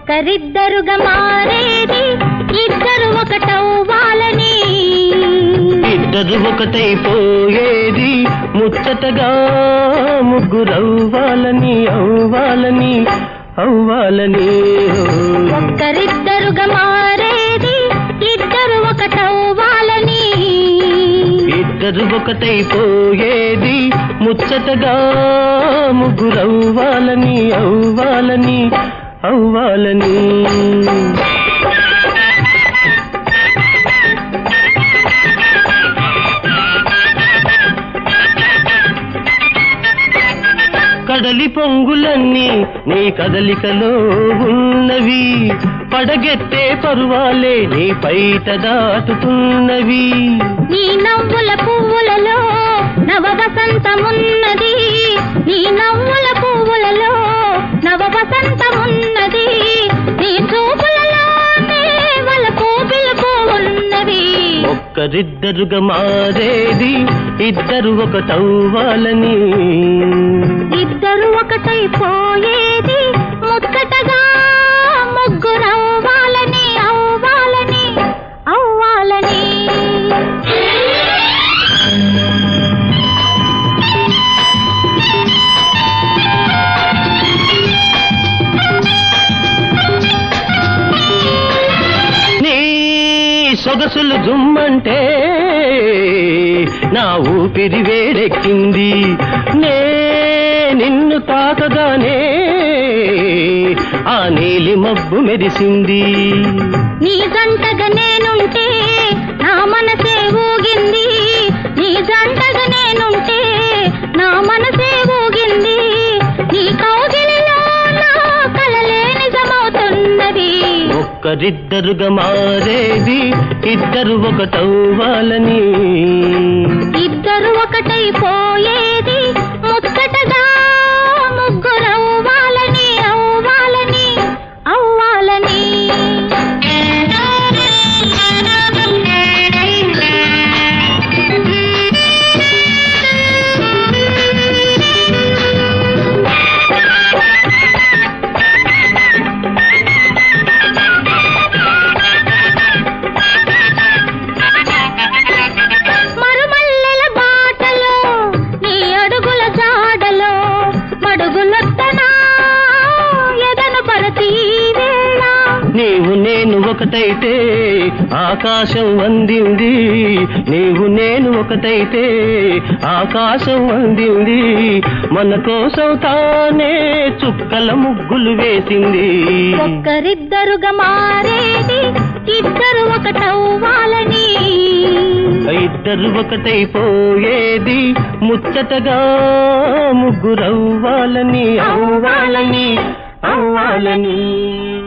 ఒక్కరిద్దరుగా మారేది ఇద్దరు ఒకటవ్వాలని ఇద్దరు ఒకటైపోయేది ముచ్చటగా ముగ్గురవ్వాలని అవ్వాలని అవ్వాలని ఒక్కరిద్దరుగా మారేది ఇద్దరు ఒకటవ్వాలని ఇద్దరు ఒకటైపోయేది ముచ్చటగా ముగ్గురవ్వాలని అవ్వాలని అవ్వాలని కడలి పొంగులన్నీ నీ కదలికలో ఉన్నవి పడగెత్తే పరువాలే నీ పైట దాటుతున్నవి నీ నవ్వుల పువ్వులలో నవ వసంతమున్నది నీ నవ్వుల పువ్వులలో నవ వసంతమున్నది నీ చూపులలోనే వలపు పిలుపు ఉన్నది ఒక్కరిద్దరుగా మారేది ఇద్దరు ఒకటవ్వాలని ఇద్దరు ఒకటైపోయేది ముచ్చటగా ముగ్గురవ్వాలని అవ్వాలని అవ్వాలని నీ సొగసులు జుమ్మంటే నా ఊపిరి వేడెక్కింది నే నిన్ను తాకగానే ఆ నీలి మబ్బు మెరిసింది నీ జంటగా నేనుంటే నా మనసే ఊగింది నీ జంటగా నేనుంటే నా మనసే ఊగింది నీ కౌగిలిలో నా కలలే నిజమవుతున్నది ఒక్కరిద్దరుగా మారేది ఇద్దరు ఒకటవ్వాలని ఇద్దరు ఒకటైపోయేది ముచ్చటగా ముగ్గురవ్వాలని అవ్వాలని అవ్వాలని మరుమల్లెల బాటలో నీ అడుగుల జాడలో మడుగులొత్తనా ఎదను పరచి వేళ నీవు నేను ఒకటైతే ఆకాశం అందింది నీవు నేను ఒకటైతే ఆకాశం అందింది మన కోసం తానే చుక్కల ముగ్గులు వేసింది ఒక్కరిద్దరుగా మారేది ఇద్దరు ఒకటవ్వాలని ఇద్దరు ఒకటైపోయేది ముచ్చటగా ముగ్గురవ్వాలని అవ్వాలని అవ్వాలని